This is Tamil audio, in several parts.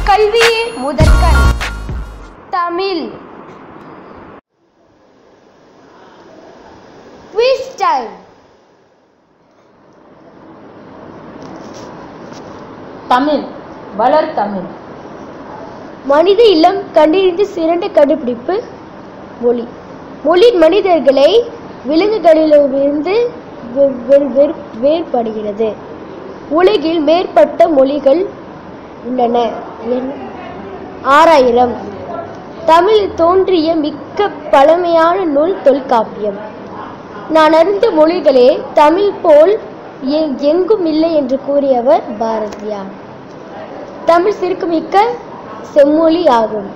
கல்வியே முதற்கண் தமிழ் குவிஸ் டைம் தமிழ் வளர் தமிழ் மனித இல்லம் கண்டறிந்த சிறந்த கண்டுபிடிப்பு மொழி மொழி மனிதர்களை விலங்குகளிலிருந்து வே- வே- வேறு- வேறுபடுகிறது உலகில் மேற்பட்ட மொழிகள் உள்ளன என்- ஆறாயிரம் தமிழ் தோன்றிய மிக்க பழமையான நூல் தொல்காப்பியம் நான் அறிந்த மொழிகளே தமிழ் போல் எ- எங்கும் இல்லை என்று கூறியவர் பாரதியார் தமிழ் சிறுக்குமிக்க செம்மொழி ஆகும்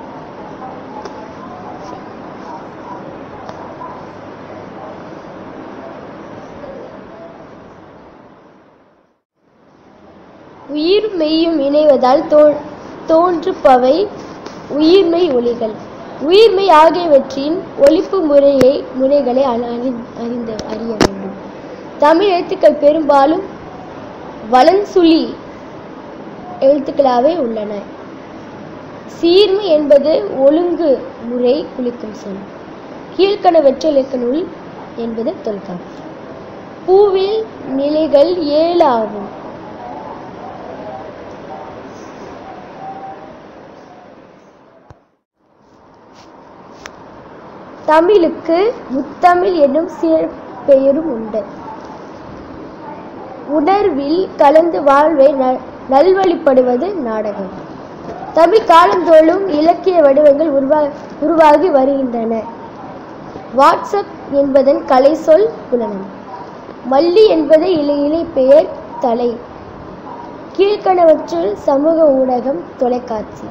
உயிர் மெய்யும் இணைவதால் தோ தோன்றுபவை உயிர்மெய் ஒலிகள் உயிர்மெய் ஆகியவற்றின் ஒலிப்பு முறையை முறைகளை அறி- அறி- அறிந்து அறிய வேண்டும் தமிழ் எழுத்துக்கள் பெரும்பாலும் வலன்சுழி எழுத்துக்களாகவே உள்ளன சீர்மை என்பது ஒழுங்கு முறை குளிக்கும் சொல் கீழ்கணவற்ற இலக்க நூல் என்பது தொல்காப்பியம் பூவில் நிலைகள் ஏழு ஆகும் தமிழுக்கு முத்தமிழ் என்னும் சிறப்பெயரும் உண்டு உணர்வில் கலந்து வாழ்வை ந- நல்வழிப்படுவது நாடகம் தமிழ் காலந்தோறும் இலக்கிய வடிவங்கள் உருவா உருவாகி வருகின்றன வாட்ஸ்அப் என்பதன் கலை சொல் புலனம் மல்லி என்பது இலை இலை பெயர் தலை கீழ்கணவற்றுள் சமூக ஊடகம் தொலைக்காட்சி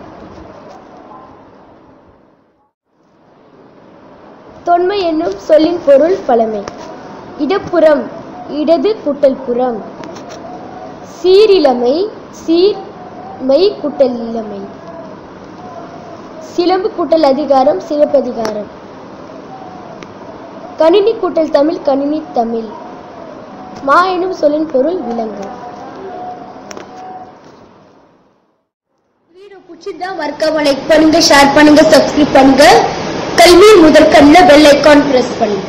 தொன்மை என்னும் சொல்லின் பொருள் பழமை இடப்புறம் இடது கூட்டல் புறம் சீரிழமை சீர்மை கூட்டல் இளமை சிலம்பு கூட்டல் அதிகாரம் சிறப்பதிகாரம் கணினி கூட்டல் தமிழ் கணினி தமிழ் மா எனும் சொல்லின் பொருள் விலங்கு வீடியோ பிடிச்சிருந்தா மறக்காம லைக் பண்ணுங்க ஷேர் பண்ணுங்க சப்ஸ்கிரைப் பண்ணுங்க கல்வி முதற்கண்ணில் பெல் ஐக்கான் பிரஸ் பண்ணுங்க